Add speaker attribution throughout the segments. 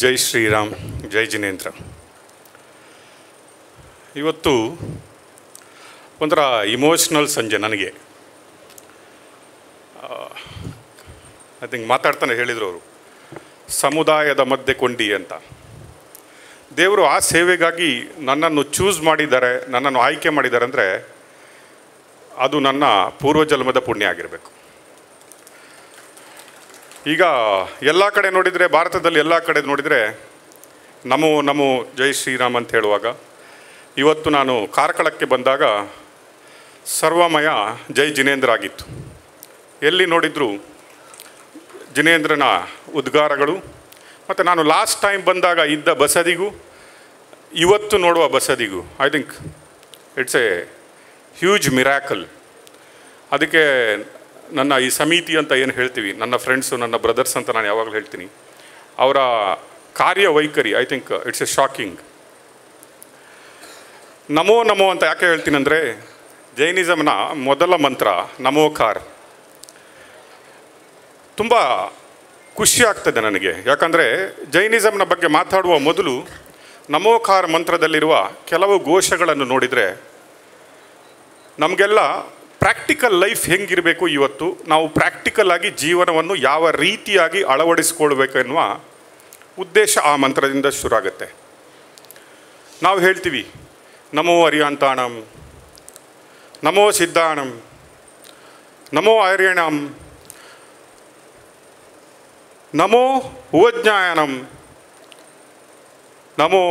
Speaker 1: ಜೈ ಶ್ರೀರಾಮ್ ಜೈ ಜಿನೇಂದ್ರ ಇವತ್ತು ಒಂಥರ ಇಮೋಷ್ನಲ್ ಸಂಜೆ ನನಗೆ ಐ ಥಿಂಕ್ ಮಾತಾಡ್ತಾನೆ ಹೇಳಿದರು ಅವರು ಸಮುದಾಯದ ಮಧ್ಯೆ ಕೊಂಡಿ ಅಂತ ದೇವರು ಆ ಸೇವೆಗಾಗಿ ನನ್ನನ್ನು ಚೂಸ್ ಮಾಡಿದ್ದಾರೆ ನನ್ನನ್ನು ಆಯ್ಕೆ ಮಾಡಿದ್ದಾರೆ ಅಂದರೆ ಅದು ನನ್ನ ಪೂರ್ವಜನ್ಮದ ಪುಣ್ಯ ಆಗಿರಬೇಕು ಈಗ ಎಲ್ಲ ಕಡೆ ನೋಡಿದರೆ ಭಾರತದಲ್ಲಿ ಎಲ್ಲ ಕಡೆ ನೋಡಿದರೆ ನಮೋ ನಮೋ ಜೈ ಶ್ರೀರಾಮ್ ಅಂತ ಹೇಳುವಾಗ ಇವತ್ತು ನಾನು ಕಾರ್ಕಳಕ್ಕೆ ಬಂದಾಗ ಸರ್ವಮಯ ಜೈ ಜಿನೇಂದ್ರ ಆಗಿತ್ತು ಎಲ್ಲಿ ನೋಡಿದರೂ ಜಿನೇಂದ್ರನ ಉದ್ಗಾರಗಳು ಮತ್ತು ನಾನು ಲಾಸ್ಟ್ ಟೈಮ್ ಬಂದಾಗ ಇದ್ದ ಬಸದಿಗೂ ಇವತ್ತು ನೋಡುವ ಬಸದಿಗೂ I think it's a huge miracle ಅದಕ್ಕೆ ನನ್ನ ಈ ಸಮಿತಿ ಅಂತ ಏನು ಹೇಳ್ತೀವಿ ನನ್ನ ಫ್ರೆಂಡ್ಸು ನನ್ನ ಬ್ರದರ್ಸ್ ಅಂತ ನಾನು ಯಾವಾಗಲೂ ಹೇಳ್ತೀನಿ ಅವರ ಕಾರ್ಯವೈಖರಿ I think it's a shocking ನಮೋ ನಮೋ ಅಂತ ಯಾಕೆ ಹೇಳ್ತೀನಿ ಅಂದರೆ ಜೈನಿಸಮ್ನ ಮೊದಲ ಮಂತ್ರ ನಮೋಕಾರ್ ತುಂಬ ಖುಷಿ ಆಗ್ತದೆ ನನಗೆ ಯಾಕಂದರೆ ಜೈನಿಸಮ್ನ ಬಗ್ಗೆ ಮಾತಾಡುವ ಮೊದಲು ನಮೋಕಾರ್ ಮಂತ್ರದಲ್ಲಿರುವ ಕೆಲವು ಘೋಷಗಳನ್ನು ನೋಡಿದರೆ ನಮಗೆಲ್ಲ ಪ್ರಾಕ್ಟಿಕಲ್ ಲೈಫ್ ಹೆಂಗಿರಬೇಕು ಇವತ್ತು ನಾವು ಪ್ರಾಕ್ಟಿಕಲ್ ಆಗಿ ಜೀವನವನ್ನು ಯಾವ ರೀತಿಯಾಗಿ ಅಳವಡಿಸ್ಕೊಳ್ಬೇಕು ಎನ್ನುವ ಉದ್ದೇಶ ಆ ಮಂತ್ರದಿಂದ ಶುರುವಾಗುತ್ತೆ ನಾವು ಹೇಳ್ತೀವಿ ನಮೋ ಅರಿಯಾಂತಾಣಂ ನಮೋ ಸಿದ್ಧಾಣಂ ನಮೋ ಆರ್ಯಣಂ ನಮೋ ಉವಜ್ಞಾಯನಂ ನಮೋ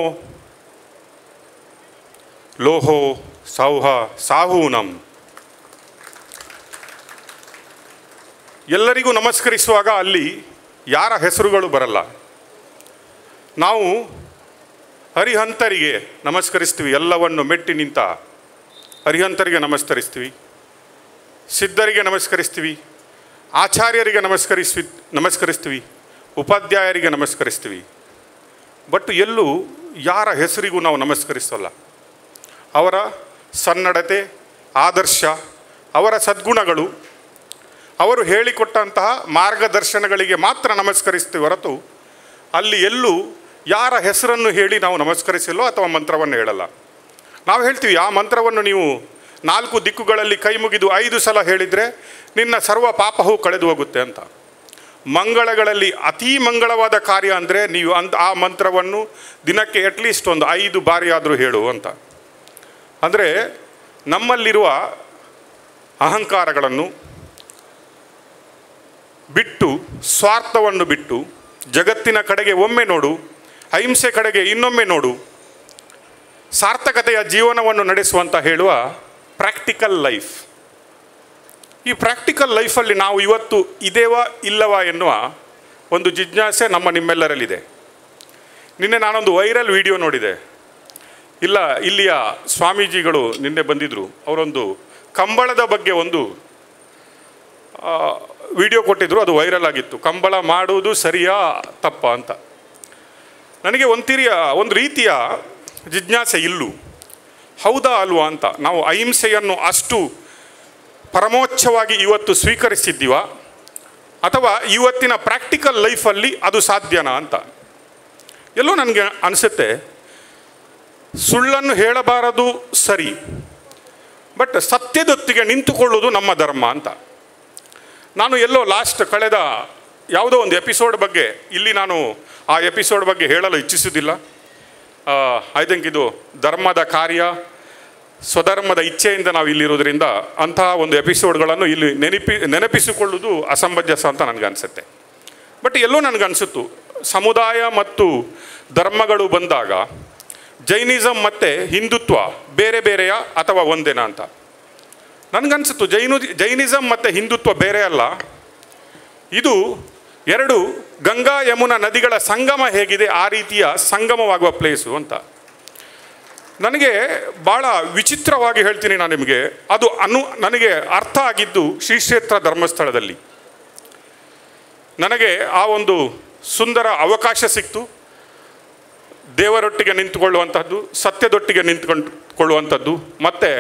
Speaker 1: ಲೋಹೋ ಸೌಹ ಸಾಹೂನಂ ಎಲ್ಲರಿಗೂ ನಮಸ್ಕರಿಸುವಾಗ ಅಲ್ಲಿ ಯಾರ ಹೆಸರುಗಳು ಬರಲ್ಲ ನಾವು ಹರಿಹಂತರಿಗೆ ನಮಸ್ಕರಿಸ್ತೀವಿ ಎಲ್ಲವನ್ನು ಮೆಟ್ಟಿ ನಿಂತ ಹರಿಹಂತರಿಗೆ ನಮಸ್ಕರಿಸ್ತೀವಿ ಸಿದ್ಧರಿಗೆ ನಮಸ್ಕರಿಸ್ತೀವಿ ಆಚಾರ್ಯರಿಗೆ ನಮಸ್ಕರಿಸ್ವಿ ನಮಸ್ಕರಿಸ್ತೀವಿ ಉಪಾಧ್ಯಾಯರಿಗೆ ನಮಸ್ಕರಿಸ್ತೀವಿ ಬಟ್ ಎಲ್ಲೂ ಯಾರ ಹೆಸರಿಗೂ ನಾವು ನಮಸ್ಕರಿಸಲ್ಲ ಅವರ ಸನ್ನಡತೆ ಆದರ್ಶ ಅವರ ಸದ್ಗುಣಗಳು ಅವರು ಹೇಳಿಕೊಟ್ಟಂತಹ ಮಾರ್ಗದರ್ಶನಗಳಿಗೆ ಮಾತ್ರ ನಮಸ್ಕರಿಸ್ತೀವಿ ಹೊರತು ಅಲ್ಲಿ ಎಲ್ಲೂ ಯಾರ ಹೆಸರನ್ನು ಹೇಳಿ ನಾವು ನಮಸ್ಕರಿಸಿಲ್ಲೋ ಅಥವಾ ಮಂತ್ರವನ್ನು ಹೇಳಲ್ಲ ನಾವು ಹೇಳ್ತೀವಿ ಆ ಮಂತ್ರವನ್ನು ನೀವು ನಾಲ್ಕು ದಿಕ್ಕುಗಳಲ್ಲಿ ಕೈ ಮುಗಿದು ಐದು ಸಲ ಹೇಳಿದರೆ ನಿನ್ನ ಸರ್ವ ಪಾಪವೂ ಕಳೆದು ಹೋಗುತ್ತೆ ಅಂತ ಮಂಗಳಗಳಲ್ಲಿ ಅತೀ ಮಂಗಳವಾದ ಕಾರ್ಯ ಅಂದರೆ ನೀವು ಅಂತ್ ಆ ಮಂತ್ರವನ್ನು ದಿನಕ್ಕೆ ಅಟ್ಲೀಸ್ಟ್ ಒಂದು ಐದು ಬಾರಿ ಆದರೂ ಹೇಳು ಅಂತ ಅಂದರೆ ನಮ್ಮಲ್ಲಿರುವ ಅಹಂಕಾರಗಳನ್ನು ಬಿಟ್ಟು ಸ್ವಾರ್ಥವನ್ನು ಬಿಟ್ಟು ಜಗತ್ತಿನ ಕಡೆಗೆ ಒಮ್ಮೆ ನೋಡು ಅಹಿಂಸೆ ಕಡೆಗೆ ಇನ್ನೊಮ್ಮೆ ನೋಡು ಸಾರ್ಥಕತೆಯ ಜೀವನವನ್ನು ನಡೆಸುವಂತ ಹೇಳುವ ಪ್ರಾಕ್ಟಿಕಲ್ ಲೈಫ್ ಈ ಪ್ರಾಕ್ಟಿಕಲ್ ಲೈಫಲ್ಲಿ ನಾವು ಇವತ್ತು ಇದೇವಾ ಇಲ್ಲವಾ ಎನ್ನುವ ಒಂದು ಜಿಜ್ಞಾಸೆ ನಮ್ಮ ನಿಮ್ಮೆಲ್ಲರಲ್ಲಿದೆ ನಿನ್ನೆ ನಾನೊಂದು ವೈರಲ್ ವಿಡಿಯೋ ನೋಡಿದೆ ಇಲ್ಲ ಇಲ್ಲಿಯ ಸ್ವಾಮೀಜಿಗಳು ನಿನ್ನೆ ಬಂದಿದ್ದರು ಅವರೊಂದು ಕಂಬಳದ ಬಗ್ಗೆ ಒಂದು ವಿಡಿಯೋ ಕೊಟ್ಟಿದ್ದರು ಅದು ವೈರಲ್ ಆಗಿತ್ತು ಕಂಬಳ ಮಾಡುವುದು ಸರಿಯಾ ತಪ್ಪ ಅಂತ ನನಗೆ ಒಂತಿರಿಯ ಒಂದು ರೀತಿಯ ಜಿಜ್ಞಾಸೆ ಇಲ್ಲು ಹೌದಾ ಅಲ್ವಾ ಅಂತ ನಾವು ಅಹಿಂಸೆಯನ್ನು ಅಷ್ಟು ಪರಮೋಚ್ಛವಾಗಿ ಇವತ್ತು ಸ್ವೀಕರಿಸಿದ್ದೀವ ಅಥವಾ ಇವತ್ತಿನ ಪ್ರಾಕ್ಟಿಕಲ್ ಲೈಫಲ್ಲಿ ಅದು ಸಾಧ್ಯನಾ ಅಂತ ಎಲ್ಲೋ ನನಗೆ ಅನಿಸುತ್ತೆ ಸುಳ್ಳನ್ನು ಹೇಳಬಾರದು ಸರಿ ಬಟ್ ಸತ್ಯದೊತ್ತಿಗೆ ನಿಂತುಕೊಳ್ಳುವುದು ನಮ್ಮ ಧರ್ಮ ಅಂತ ನಾನು ಎಲ್ಲೋ ಲಾಸ್ಟ್ ಕಳೆದ ಯಾವುದೋ ಒಂದು ಎಪಿಸೋಡ್ ಬಗ್ಗೆ ಇಲ್ಲಿ ನಾನು ಆ ಎಪಿಸೋಡ್ ಬಗ್ಗೆ ಹೇಳಲು ಇಚ್ಛಿಸುವುದಿಲ್ಲ ಐ ಥಿಂಕ್ ಇದು ಧರ್ಮದ ಕಾರ್ಯ ಸ್ವಧರ್ಮದ ಇಚ್ಛೆಯಿಂದ ನಾವು ಇಲ್ಲಿರೋದ್ರಿಂದ ಅಂತಹ ಒಂದು ಎಪಿಸೋಡ್ಗಳನ್ನು ಇಲ್ಲಿ ನೆನಪಿ ನೆನಪಿಸಿಕೊಳ್ಳುವುದು ಅಸಮಂಜಸ ಅಂತ ನನಗನ್ಸುತ್ತೆ ಬಟ್ ಎಲ್ಲೋ ನನಗನ್ಸುತ್ತು ಸಮುದಾಯ ಮತ್ತು ಧರ್ಮಗಳು ಬಂದಾಗ ಜೈನಿಸಮ್ ಮತ್ತು ಹಿಂದುತ್ವ ಬೇರೆ ಬೇರೆಯಾ ಅಥವಾ ಒಂದೇನಾ ಅಂತ ನನಗನ್ಸುತ್ತು ಜೈನು ಜೈನಿಸಮ್ ಮತ್ತು ಹಿಂದುತ್ವ ಬೇರೆ ಅಲ್ಲ ಇದು ಎರಡು ಗಂಗಾ ಯಮುನಾ ನದಿಗಳ ಸಂಗಮ ಹೇಗಿದೆ ಆ ರೀತಿಯ ಸಂಗಮವಾಗುವ ಪ್ಲೇಸು ಅಂತ ನನಗೆ ಭಾಳ ವಿಚಿತ್ರವಾಗಿ ಹೇಳ್ತೀನಿ ನಾನು ನಿಮಗೆ ಅದು ಅನು ನನಗೆ ಅರ್ಥ ಆಗಿದ್ದು ಶ್ರೀ ಕ್ಷೇತ್ರ ಧರ್ಮಸ್ಥಳದಲ್ಲಿ ನನಗೆ ಆ ಒಂದು ಸುಂದರ ಅವಕಾಶ ಸಿಕ್ತು ದೇವರೊಟ್ಟಿಗೆ ನಿಂತುಕೊಳ್ಳುವಂಥದ್ದು ಸತ್ಯದೊಟ್ಟಿಗೆ ನಿಂತ್ಕೊಂಡ್ಕೊಳ್ಳುವಂಥದ್ದು ಮತ್ತು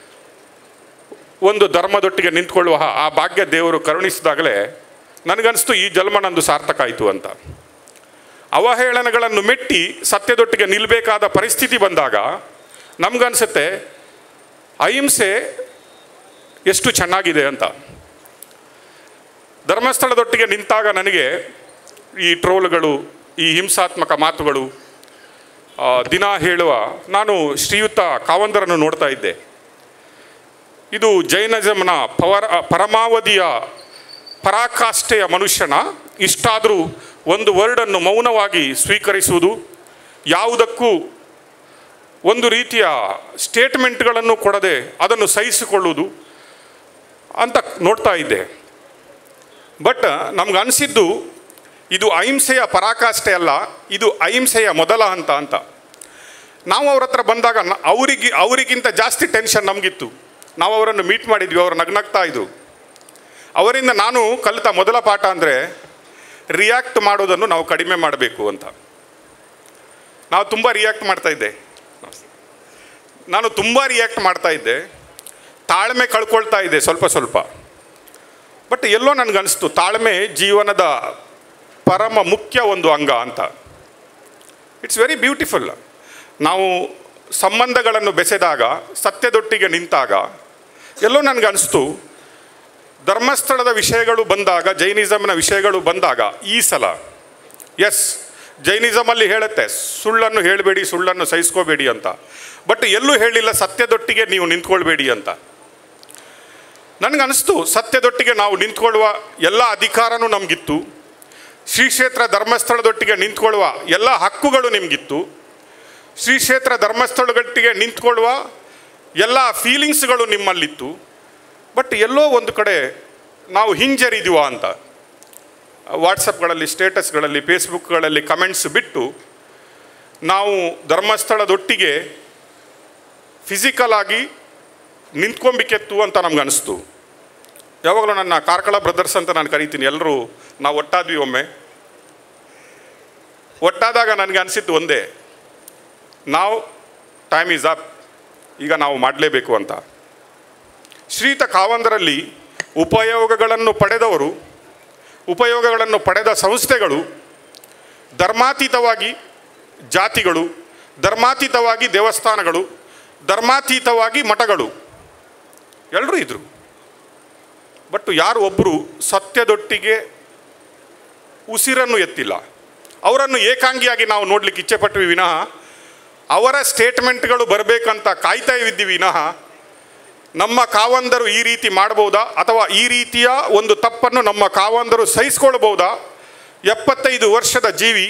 Speaker 1: ಒಂದು ಧರ್ಮದೊಟ್ಟಿಗೆ ನಿಂತ್ಕೊಳ್ಳುವ ಆ ಭಾಗ್ಯ ದೇವರು ಕರುಣಿಸಿದಾಗಲೇ ನನಗನ್ನಿಸ್ತು ಈ ಜನ್ಮ ನಂದು ಸಾರ್ಥಕ ಆಯಿತು ಅಂತ ಅವಹೇಳನಗಳನ್ನು ಮೆಟ್ಟಿ ಸತ್ಯದೊಟ್ಟಿಗೆ ನಿಲ್ಲಬೇಕಾದ ಪರಿಸ್ಥಿತಿ ಬಂದಾಗ ನಮಗನ್ಸುತ್ತೆ ಅಹಿಂಸೆ ಎಷ್ಟು ಚೆನ್ನಾಗಿದೆ ಅಂತ ಧರ್ಮಸ್ಥಳದೊಟ್ಟಿಗೆ ನಿಂತಾಗ ನನಗೆ ಈ ಟ್ರೋಲ್ಗಳು ಈ ಹಿಂಸಾತ್ಮಕ ಮಾತುಗಳು ಆ, ದಿನ ಹೇಳುವ ನಾನು ಶ್ರೀಯುತ ಕಾವಂದರನ್ನು ನೋಡ್ತಾ ಇದ್ದೆ ಇದು ಜೈನಿಸಮ್ನ ಪವರ ಪರಮಾವಧಿಯ ಪರಾಕಾಷ್ಠೆಯ ಮನುಷ್ಯನ ಇಷ್ಟಾದರೂ ಒಂದು ವರ್ಡನ್ನು ಮೌನವಾಗಿ ಸ್ವೀಕರಿಸುವುದು ಯಾವುದಕ್ಕೂ ಒಂದು ರೀತಿಯ ಸ್ಟೇಟ್ಮೆಂಟ್ಗಳನ್ನು ಕೊಡದೆ ಅದನ್ನು ಸಹಿಸಿಕೊಳ್ಳುವುದು ಅಂತ ನೋಡ್ತಾ ಇದ್ದೆ ಬಟ್ ನಮ್ಗೆ ಅನಿಸಿದ್ದು ಇದು ಅಹಿಂಸೆಯ ಪರಾಕಾಷ್ಠೆ ಅಲ್ಲ ಇದು ಅಹಿಂಸೆಯ ಮೊದಲ ಹಂತ ಅಂತ ನಾವು ಅವ್ರ ಹತ್ರ ಬಂದಾಗ ನ- ಅವರಿಗೆ ಅವರಿಗಿಂತ ಜಾಸ್ತಿ ಟೆನ್ಷನ್ ನಮಗಿತ್ತು ನಾವು ಅವರನ್ನು ಮೀಟ್ ಮಾಡಿದ್ವಿ ಅವರು ನಗ್ನಗ್ತಾ ಇದ್ರು ಅವರಿಂದ ನಾನು ಕಲಿತ ಮೊದಲ ಪಾಠ ಅಂದರೆ ರಿಯಾಕ್ಟ್ ಮಾಡೋದನ್ನು ನಾವು ಕಡಿಮೆ ಮಾಡಬೇಕು ಅಂತ ನಾವು ತುಂಬ ರಿಯಾಕ್ಟ್ ಮಾಡ್ತಾ ಇದ್ದೆ ನಾನು ತುಂಬ ರಿಯಾಕ್ಟ್ ಮಾಡ್ತಾ ಇದ್ದೆ ತಾಳ್ಮೆ ಕಳ್ಕೊಳ್ತಾ ಇದ್ದೆ ಸ್ವಲ್ಪ ಸ್ವಲ್ಪ ಬಟ್ ಎಲ್ಲೋ ನನಗನ್ನಿಸ್ತು ತಾಳ್ಮೆ ಜೀವನದ ಪರಮ ಮುಖ್ಯ ಒಂದು ಅಂಗ ಅಂತ ಇಟ್ಸ್ ವೆರಿ ಬ್ಯೂಟಿಫುಲ್ ನಾವು ಸಂಬಂಧಗಳನ್ನು ಬೆಸೆದಾಗ ಸತ್ಯದೊಟ್ಟಿಗೆ ನಿಂತಾಗ ಎಲ್ಲೋ ನನಗನ್ನಿಸ್ತು ಧರ್ಮಸ್ಥಳದ ವಿಷಯಗಳು ಬಂದಾಗ ಜೈನಿಸಮ್ನ ವಿಷಯಗಳು ಬಂದಾಗ ಈ ಸಲ ಎಸ್ ಜೈನಿಸಮಲ್ಲಿ ಹೇಳುತ್ತೆ ಸುಳ್ಳನ್ನು ಹೇಳಬೇಡಿ ಸುಳ್ಳನ್ನು ಸಹಿಸ್ಕೋಬೇಡಿ ಅಂತ ಬಟ್ ಎಲ್ಲೂ ಹೇಳಿಲ್ಲ ಸತ್ಯದೊಟ್ಟಿಗೆ ನೀವು ನಿಂತ್ಕೊಳ್ಬೇಡಿ ಅಂತ ನನಗನ್ನಿಸ್ತು ಸತ್ಯದೊಟ್ಟಿಗೆ ನಾವು ನಿಂತ್ಕೊಳ್ಳುವ ಎಲ್ಲ ಅಧಿಕಾರನೂ ನಮಗಿತ್ತು ಶ್ರೀ ಕ್ಷೇತ್ರ ಧರ್ಮಸ್ಥಳದೊಟ್ಟಿಗೆ ನಿಂತ್ಕೊಳ್ಳುವ ಎಲ್ಲ ಹಕ್ಕುಗಳು ನಿಮಗಿತ್ತು ಶ್ರೀ ಕ್ಷೇತ್ರ ಧರ್ಮಸ್ಥಳದೊಟ್ಟಿಗೆ ನಿಂತ್ಕೊಳ್ಳುವ ಎಲ್ಲ ಫೀಲಿಂಗ್ಸ್ಗಳು ನಿಮ್ಮಲ್ಲಿತ್ತು ಬಟ್ ಎಲ್ಲೋ ಒಂದು ಕಡೆ ನಾವು ಹಿಂಜರಿದೀವ ಅಂತ ವಾಟ್ಸಪ್ಗಳಲ್ಲಿ ಸ್ಟೇಟಸ್ಗಳಲ್ಲಿ ಫೇಸ್ಬುಕ್ಗಳಲ್ಲಿ ಕಮೆಂಟ್ಸ್ ಬಿಟ್ಟು ನಾವು ಧರ್ಮಸ್ಥಳದೊಟ್ಟಿಗೆ ಫಿಸಿಕಲ್ ಆಗಿ ನಿಂತ್ಕೊಂಬಿಕೆತ್ತು ಅಂತ ನಮ್ಗೆ ಅನಿಸ್ತು ಯಾವಾಗಲೂ ನನ್ನ ಕಾರ್ಕಳ ಬ್ರದರ್ಸ್ ಅಂತ ನಾನು ಕರಿತೀನಿ ಎಲ್ಲರೂ ನಾವು ಒಟ್ಟಾದ್ವಿ ಒಮ್ಮೆ ಒಟ್ಟಾದಾಗ ನನಗೆ ಅನಿಸಿದ್ದು ಒಂದೇ ನಾವು ಟೈಮ್ ಈಸ್ ಅಪ್ ಈಗ ನಾವು ಮಾಡಲೇಬೇಕು ಅಂತ ಶ್ರೀತ ಕಾವಂದರಲ್ಲಿ ಉಪಯೋಗಗಳನ್ನು ಪಡೆದವರು ಉಪಯೋಗಗಳನ್ನು ಪಡೆದ ಸಂಸ್ಥೆಗಳು ಧರ್ಮಾತೀತವಾಗಿ ಜಾತಿಗಳು ಧರ್ಮಾತೀತವಾಗಿ ದೇವಸ್ಥಾನಗಳು ಧರ್ಮಾತೀತವಾಗಿ ಮಠಗಳು ಎಲ್ಲರೂ ಇದ್ದರು ಬಟ್ ಯಾರು ಒಬ್ಬರು ಸತ್ಯದೊಟ್ಟಿಗೆ ಉಸಿರನ್ನು ಎತ್ತಿಲ್ಲ ಅವರನ್ನು ಏಕಾಂಗಿಯಾಗಿ ನಾವು ನೋಡ್ಲಿಕ್ಕೆ ಇಚ್ಛೆ ಪಟ್ವಿ ವಿನಃ ಅವರ ಸ್ಟೇಟ್ಮೆಂಟ್ಗಳು ಬರಬೇಕಂತ ಕಾಯ್ತಾ ಇದ್ದೀವಿ ವಿನಃ ನಮ್ಮ ಕಾವಂದರು ಈ ರೀತಿ ಮಾಡಬಹುದಾ ಅಥವಾ ಈ ರೀತಿಯ ಒಂದು ತಪ್ಪನ್ನು ನಮ್ಮ ಕಾವಂದರು ಸಹಿಸ್ಕೊಳ್ಬಹುದಾ ಎಪ್ಪತ್ತೈದು ವರ್ಷದ ಜೀವಿ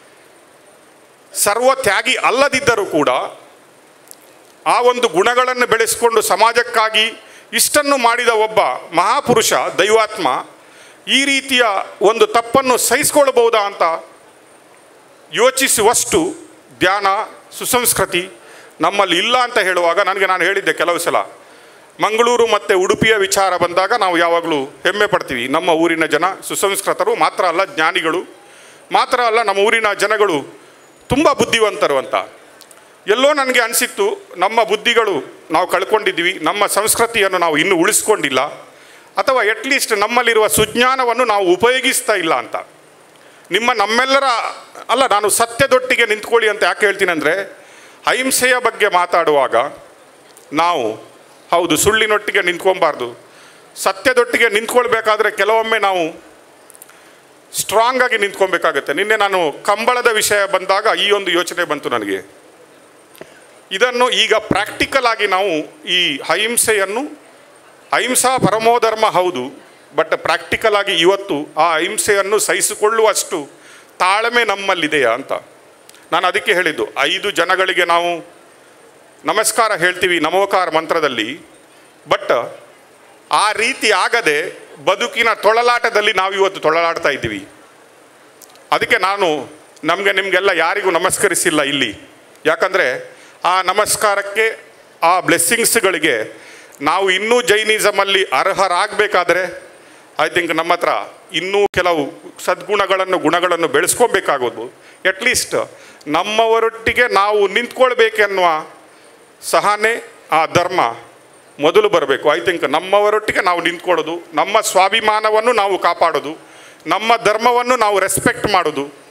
Speaker 1: ಸರ್ವತ್ಯಾಗಿ ಅಲ್ಲದಿದ್ದರೂ ಕೂಡ ಆ ಒಂದು ಗುಣಗಳನ್ನು ಬೆಳೆಸಿಕೊಂಡು ಸಮಾಜಕ್ಕಾಗಿ ಇಷ್ಟನ್ನು ಮಾಡಿದ ಒಬ್ಬ ಮಹಾಪುರುಷ ದೈವಾತ್ಮ ಈ ರೀತಿಯ ಒಂದು ತಪ್ಪನ್ನು ಸಹಿಸ್ಕೊಳ್ಬಹುದಾ ಅಂತ ಯೋಚಿಸುವಷ್ಟು ಧ್ಯಾನ ಸುಸಂಸ್ಕೃತಿ ನಮ್ಮಲ್ಲಿ ಇಲ್ಲ ಅಂತ ಹೇಳುವಾಗ ನನಗೆ ನಾನು ಹೇಳಿದ್ದೆ ಕೆಲವು ಸಲ ಮಂಗಳೂರು ಮತ್ತು ಉಡುಪಿಯ ವಿಚಾರ ಬಂದಾಗ ನಾವು ಯಾವಾಗಲೂ ಹೆಮ್ಮೆ ಪಡ್ತೀವಿ ನಮ್ಮ ಊರಿನ ಜನ ಸುಸಂಸ್ಕೃತರು ಮಾತ್ರ ಅಲ್ಲ ಜ್ಞಾನಿಗಳು ಮಾತ್ರ ಅಲ್ಲ ನಮ್ಮ ಊರಿನ ಜನಗಳು ತುಂಬ ಬುದ್ಧಿವಂತರು ಅಂತ ಎಲ್ಲೋ ನನಗೆ ಅನಿಸಿತ್ತು ನಮ್ಮ ಬುದ್ಧಿಗಳು ನಾವು ಕಳ್ಕೊಂಡಿದ್ದೀವಿ ನಮ್ಮ ಸಂಸ್ಕೃತಿಯನ್ನು ನಾವು ಇನ್ನೂ ಉಳಿಸ್ಕೊಂಡಿಲ್ಲ ಅಥವಾ ಅಟ್ಲೀಸ್ಟ್ ನಮ್ಮಲ್ಲಿರುವ ಸುಜ್ಞಾನವನ್ನು ನಾವು ಉಪಯೋಗಿಸ್ತಾ ಇಲ್ಲ ಅಂತ ನಿಮ್ಮ ನಮ್ಮೆಲ್ಲರ ಅಲ್ಲ ನಾನು ಸತ್ಯದೊಟ್ಟಿಗೆ ನಿಂತ್ಕೊಳ್ಳಿ ಅಂತ ಯಾಕೆ ಹೇಳ್ತೀನಿ ಅಂದರೆ ಅಹಿಂಸೆಯ ಬಗ್ಗೆ ಮಾತಾಡುವಾಗ ನಾವು ಹೌದು ಸುಳ್ಳಿನೊಟ್ಟಿಗೆ ನಿಂತ್ಕೊಬಾರ್ದು ಸತ್ಯದೊಟ್ಟಿಗೆ ನಿಂತ್ಕೊಳ್ಬೇಕಾದ್ರೆ ಕೆಲವೊಮ್ಮೆ ನಾವು ಸ್ಟ್ರಾಂಗ್ ಆಗಿ ನಿಂತ್ಕೊಬೇಕಾಗತ್ತೆ ನಿನ್ನೆ ನಾನು ಕಂಬಳದ ವಿಷಯ ಬಂದಾಗ ಈ ಒಂದು ಯೋಚನೆ ಬಂತು ನನಗೆ ಇದನ್ನು ಈಗ ಪ್ರಾಕ್ಟಿಕಲ್ ಆಗಿ ನಾವು ಈ ಅಹಿಂಸೆಯನ್ನು ಅಹಿಂಸಾ ಪರಮೋಧರ್ಮ ಹೌದು ಬಟ್ ಪ್ರಾಕ್ಟಿಕಲ್ ಆಗಿ ಇವತ್ತು ಆ ಅಹಿಂಸೆಯನ್ನು ಸಹಿಸಿಕೊಳ್ಳುವಷ್ಟು ತಾಳ್ಮೆ ನಮ್ಮಲ್ಲಿದೆಯಾ ಅಂತ ನಾನು ಅದಕ್ಕೆ ಹೇಳಿದ್ದು ಐದು ಜನಗಳಿಗೆ ನಾವು ನಮಸ್ಕಾರ ಹೇಳ್ತೀವಿ ನಮೋಕಾರ ಮಂತ್ರದಲ್ಲಿ ಬಟ್ ಆ ರೀತಿ ಆಗದೆ ಬದುಕಿನ ತೊಳಲಾಟದಲ್ಲಿ ನಾವು ಇವತ್ತು ತೊಳಲಾಡ್ತಾ ಇದ್ದೀವಿ ಅದಕ್ಕೆ ನಾನು ನಮಗೆ ನಿಮಗೆಲ್ಲ ಯಾರಿಗೂ ನಮಸ್ಕರಿಸಿಲ್ಲ ಇಲ್ಲಿ ಯಾಕಂದರೆ ಆ ನಮಸ್ಕಾರಕ್ಕೆ ಆ ಬ್ಲೆಸ್ಸಿಂಗ್ಸ್ಗಳಿಗೆ ನಾವು ಇನ್ನೂ ಜೈನಿಸಮಲ್ಲಿ ಅರ್ಹರಾಗಬೇಕಾದ್ರೆ ಐ ಥಿಂಕ್ ನಮ್ಮ ಹತ್ರ ಇನ್ನೂ ಕೆಲವು ಸದ್ಗುಣಗಳನ್ನು ಗುಣಗಳನ್ನು ಬೆಳೆಸ್ಕೊಬೇಕಾಗೋದು ಅಟ್ಲೀಸ್ಟ್ ನಮ್ಮವರೊಟ್ಟಿಗೆ ನಾವು ನಿಂತ್ಕೊಳ್ಬೇಕೆನ್ನುವ ಸಹನೆ ಆ ಧರ್ಮ ಮೊದಲು ಬರಬೇಕು ಐ ಥಿಂಕ್ ನಮ್ಮವರೊಟ್ಟಿಗೆ ನಾವು ನಿಂತ್ಕೊಳ್ಳೋದು ನಮ್ಮ ಸ್ವಾಭಿಮಾನವನ್ನು ನಾವು ಕಾಪಾಡೋದು ನಮ್ಮ ಧರ್ಮವನ್ನು ನಾವು ರೆಸ್ಪೆಕ್ಟ್ ಮಾಡೋದು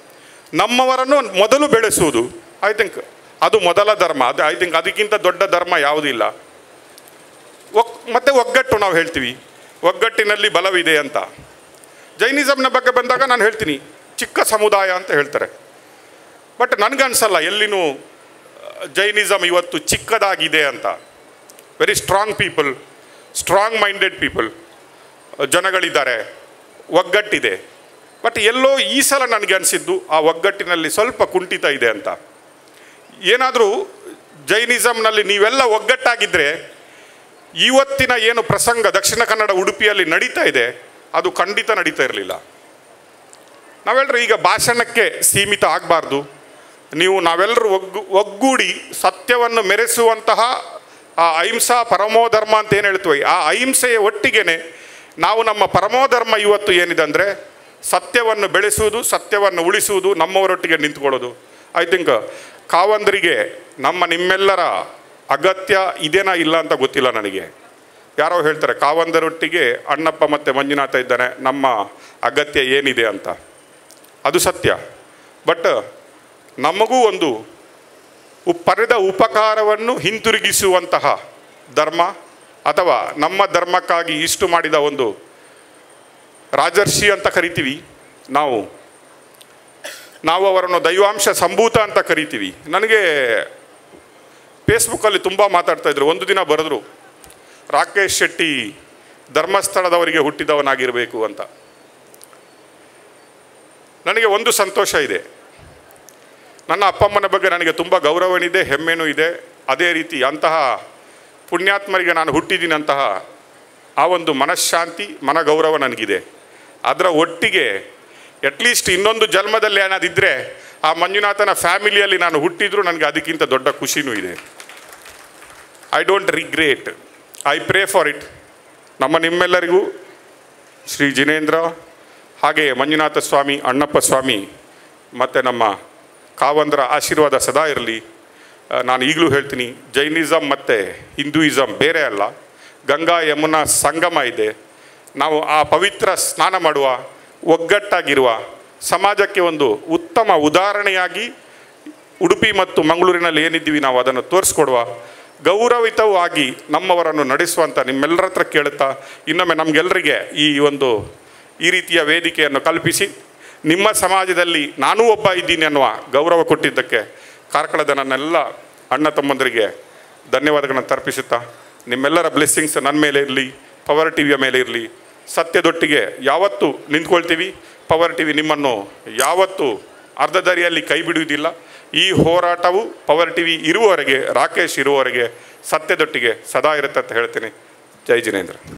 Speaker 1: ನಮ್ಮವರನ್ನು ಮೊದಲು ಬೆಳೆಸುವುದು ಐ ಥಿಂಕ್ ಅದು ಮೊದಲ ಧರ್ಮ ಅದು ಐ ಥಿಂಕ್ ಅದಕ್ಕಿಂತ ದೊಡ್ಡ ಧರ್ಮ ಯಾವುದಿಲ್ಲ ಒಗ್ ಮತ್ತು ಒಗ್ಗಟ್ಟು ನಾವು ಹೇಳ್ತೀವಿ ಒಗ್ಗಟ್ಟಿನಲ್ಲಿ ಬಲವಿದೆ ಅಂತ ಜೈನಿಸಮ್ನ ಬಗ್ಗೆ ಬಂದಾಗ ನಾನು ಹೇಳ್ತೀನಿ ಚಿಕ್ಕ ಸಮುದಾಯ ಅಂತ ಹೇಳ್ತಾರೆ ಬಟ್ ನನಗನ್ಸಲ್ಲ ಎಲ್ಲಿನೂ ಜೈನಿಸಮ್ ಇವತ್ತು ಚಿಕ್ಕದಾಗಿದೆ ಅಂತ very strong people strong minded people ಜನಗಳಿದ್ದಾರೆ ಒಗ್ಗಟ್ಟಿದೆ ಬಟ್ ಎಲ್ಲೋ ಈ ಸಲ ನನಗೆ ಅನಿಸಿದ್ದು ಆ ಒಗ್ಗಟ್ಟಿನಲ್ಲಿ ಸ್ವಲ್ಪ ಕುಂಠಿತ ಇದೆ ಅಂತ ಏನಾದರೂ ಜೈನಿಸಮ್ನಲ್ಲಿ ನೀವೆಲ್ಲ ಒಗ್ಗಟ್ಟಾಗಿದ್ದರೆ ಇವತ್ತಿನ ಏನು ಪ್ರಸಂಗ ದಕ್ಷಿಣ ಕನ್ನಡ ಉಡುಪಿಯಲ್ಲಿ ನಡೀತಾ ಇದೆ ಅದು ಖಂಡಿತ ನಡೀತಾ ಇರಲಿಲ್ಲ ನಾವೆಲ್ಲರೂ ಈಗ ಭಾಷಣಕ್ಕೆ ಸೀಮಿತ ಆಗಬಾರ್ದು ನೀವು ನಾವೆಲ್ಲರೂ ಒಗ್ಗು ಒಗ್ಗೂಡಿ ಸತ್ಯವನ್ನು ಮೆರೆಸುವಂತಹ ಆ ಅಹಿಂಸಾ ಪರಮೋಧರ್ಮ ಅಂತ ಏನು ಹೇಳ್ತೀವಿ ಆ ಅಹಿಂಸೆಯ ಒಟ್ಟಿಗೆನೆ ನಾವು ನಮ್ಮ ಪರಮೋಧರ್ಮ ಇವತ್ತು ಏನಿದೆ ಅಂದರೆ ಸತ್ಯವನ್ನು ಬೆಳೆಸುವುದು ಸತ್ಯವನ್ನು ಉಳಿಸುವುದು ನಮ್ಮವರೊಟ್ಟಿಗೆ ನಿಂತ್ಕೊಳ್ಳೋದು ಐ ಥಿಂಕ್ ಕಾವಂದರಿಗೆ ನಮ್ಮ ನಿಮ್ಮೆಲ್ಲರ ಅಗತ್ಯ ಇದೇನಾ ಇಲ್ಲ ಅಂತ ಗೊತ್ತಿಲ್ಲ ನನಗೆ ಯಾರೋ ಹೇಳ್ತಾರೆ ಕಾವಂದರೊಟ್ಟಿಗೆ ಅಣ್ಣಪ್ಪ ಮತ್ತು ಮಂಜುನಾಥ ಇದ್ದಾನೆ ನಮ್ಮ ಅಗತ್ಯ ಏನಿದೆ ಅಂತ ಅದು ಸತ್ಯ ಬಟ್ ನಮಗೂ ಒಂದು ಉಪ್- ಪಡೆದ ಉಪಕಾರವನ್ನು ಹಿಂತಿರುಗಿಸುವಂತಹ ಧರ್ಮ ಅಥವಾ ನಮ್ಮ ಧರ್ಮಕ್ಕಾಗಿ ಇಷ್ಟು ಮಾಡಿದ ಒಂದು ರಾಜರ್ಷಿ ಅಂತ ಕರಿತೀವಿ ನಾವು ನಾವು ಅವರನ್ನು ದೈವಾಂಶ ಸಂಭೂತ ಅಂತ ಕರಿತೀವಿ ನನಗೆ ಫೇಸ್ಬುಕ್ಕಲ್ಲಿ ತುಂಬ ಮಾತಾಡ್ತಾ ಇದ್ರು ಒಂದು ದಿನ ಬರೆದ್ರು ರಾಕೇಶ್ ಶೆಟ್ಟಿ ಧರ್ಮಸ್ಥಳದವರಿಗೆ ಹುಟ್ಟಿದವನಾಗಿರಬೇಕು ಅಂತ ನನಗೆ ಒಂದು ಸಂತೋಷ ಇದೆ ನನ್ನ ಅಪ್ಪಮ್ಮನ ಬಗ್ಗೆ ನನಗೆ ತುಂಬ ಗೌರವನಿದೆ ಹೆಮ್ಮೆನೂ ಇದೆ ಅದೇ ರೀತಿ ಅಂತಹ ಪುಣ್ಯಾತ್ಮರಿಗೆ ನಾನು ಹುಟ್ಟಿದ್ದೀನಿ ಅಂತಹ ಆ ಒಂದು ಮನಃಶಾಂತಿ ಮನಗೌರವ ನನಗಿದೆ ಅದರ ಒಟ್ಟಿಗೆ ಅಟ್ಲೀಸ್ಟ್ ಇನ್ನೊಂದು ಜನ್ಮದಲ್ಲಿ ಏನಾದಿದ್ದರೆ ಆ ಮಂಜುನಾಥನ ಫ್ಯಾಮಿಲಿಯಲ್ಲಿ ನಾನು ಹುಟ್ಟಿದ್ರು ನನಗೆ ಅದಕ್ಕಿಂತ ದೊಡ್ಡ ಖುಷಿನೂ ಇದೆ I don't regret I pray for it ನಮ್ಮ ನಿಮ್ಮೆಲ್ಲರಿಗೂ ಶ್ರೀ ಜಿನೇಂದ್ರ ಹಾಗೆ ಮಂಜುನಾಥ ಸ್ವಾಮಿ ಅಣ್ಣಪ್ಪ ಸ್ವಾಮಿ ಮತ್ತು ನಮ್ಮ ಕಾವಂದರ ಆಶೀರ್ವಾದ ಸದಾ ಇರಲಿ ಆ, ನಾನು ಈಗಲೂ ಹೇಳ್ತೀನಿ ಜೈನಿಸಮ್ ಮತ್ತು ಹಿಂದೂಯಿಸಮ್ ಬೇರೆ ಅಲ್ಲ ಗಂಗಾ ಯಮುನಾ ಸಂಗಮ ಇದೆ ನಾವು ಆ ಪವಿತ್ರ ಸ್ನಾನ ಮಾಡುವ ಒಗ್ಗಟ್ಟಾಗಿರುವ ಸಮಾಜಕ್ಕೆ ಒಂದು ಉತ್ತಮ ಉದಾಹರಣೆಯಾಗಿ ಉಡುಪಿ ಮತ್ತು ಮಂಗಳೂರಿನಲ್ಲಿ ಏನಿದ್ದೀವಿ ನಾವು ಅದನ್ನು ತೋರಿಸ್ಕೊಡುವ ಗೌರವಿತವಾಗಿ ನಮ್ಮವರನ್ನು ನಡೆಸುವಂಥ ನಿಮ್ಮೆಲ್ಲರ ಹತ್ರ ಕೇಳುತ್ತಾ ಇನ್ನೊಮ್ಮೆ ನಮಗೆಲ್ಲರಿಗೆ ಈ ಒಂದು ಈ ರೀತಿಯ ವೇದಿಕೆಯನ್ನು ಕಲ್ಪಿಸಿ ನಿಮ್ಮ ಸಮಾಜದಲ್ಲಿ ನಾನೂ ಒಬ್ಬ ಇದ್ದೀನಿ ಅನ್ನುವ ಗೌರವ ಕೊಟ್ಟಿದ್ದಕ್ಕೆ ಕಾರ್ಕಳದ ನನ್ನೆಲ್ಲ ಅಣ್ಣ ತಮ್ಮಂದರಿಗೆ ಧನ್ಯವಾದಗಳನ್ನು ತರ್ಪಿಸುತ್ತಾ ನಿಮ್ಮೆಲ್ಲರ ಬ್ಲೆಸ್ಸಿಂಗ್ಸ್ ನನ್ನ ಮೇಲೆ ಇರಲಿ ಪವರ್ ಟಿ ವಿಯ ಮೇಲೆ ಇರಲಿ ಸತ್ಯದೊಟ್ಟಿಗೆ ಯಾವತ್ತೂ ನಿಂತ್ಕೊಳ್ತೀವಿ ಪವರ್ ಟಿ ವಿ ನಿಮ್ಮನ್ನು ಯಾವತ್ತೂ ಅರ್ಧ ದಾರಿಯಲ್ಲಿ ಕೈ ಬಿಡುವುದಿಲ್ಲ ಈ ಹೋರಾಟವು ಪವರ್ ಟಿ ವಿ ಇರುವವರೆಗೆ ರಾಕೇಶ್ ಇರುವವರೆಗೆ ಸತ್ಯದೊಟ್ಟಿಗೆ ಸದಾ ಇರುತ್ತೆ ಅಂತ ಹೇಳ್ತೀನಿ ಜೈ ಜಿನೇಂದ್ರ